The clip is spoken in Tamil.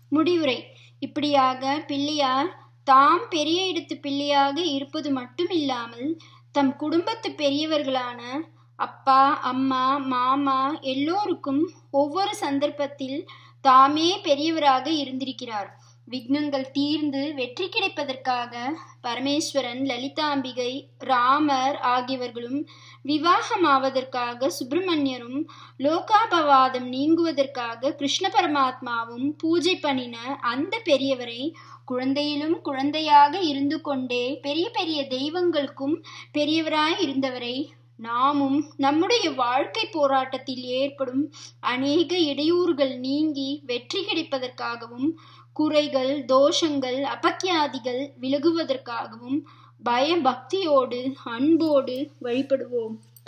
முடிவுரை இப்படியாக பிள்ளையார் தாம் பெரிய இடத்து பிள்ளையாக இருப்பது மட்டுமில்லாமல் தம் குடும்பத்து பெரியவர்களான அப்பா அம்மா மாமா எல்லோருக்கும் ஒவ்வொரு சந்தர்ப்பத்தில் தாமே பெரியவராக இருந்திருக்கிறார் விக்னங்கள் தீர்ந்து வெற்றி கிடைப்பதற்காக பரமேஸ்வரன் லலிதாம்பிகை ராமர் ஆகியவர்களும் விவாகமாவதற்காக சுப்பிரமணியரும் லோகாபவாதம் நீங்குவதற்காக கிருஷ்ண பரமாத்மாவும் பூஜை பண்ணின அந்த பெரியவரை குழந்தையிலும் குழந்தையாக இருந்து கொண்டே பெரிய பெரிய தெய்வங்களுக்கும் பெரியவராய் இருந்தவரை நாமும் நம்முடைய வாழ்க்கை போராட்டத்தில் ஏற்படும் அநேக இடையூறுகள் நீங்கி வெற்றி கிடைப்பதற்காகவும் குறைகள் தோஷங்கள் அபக்கியாதிகள் விலகுவதற்காகவும் பய பக்தியோடு அன்போடு வழிபடுவோம்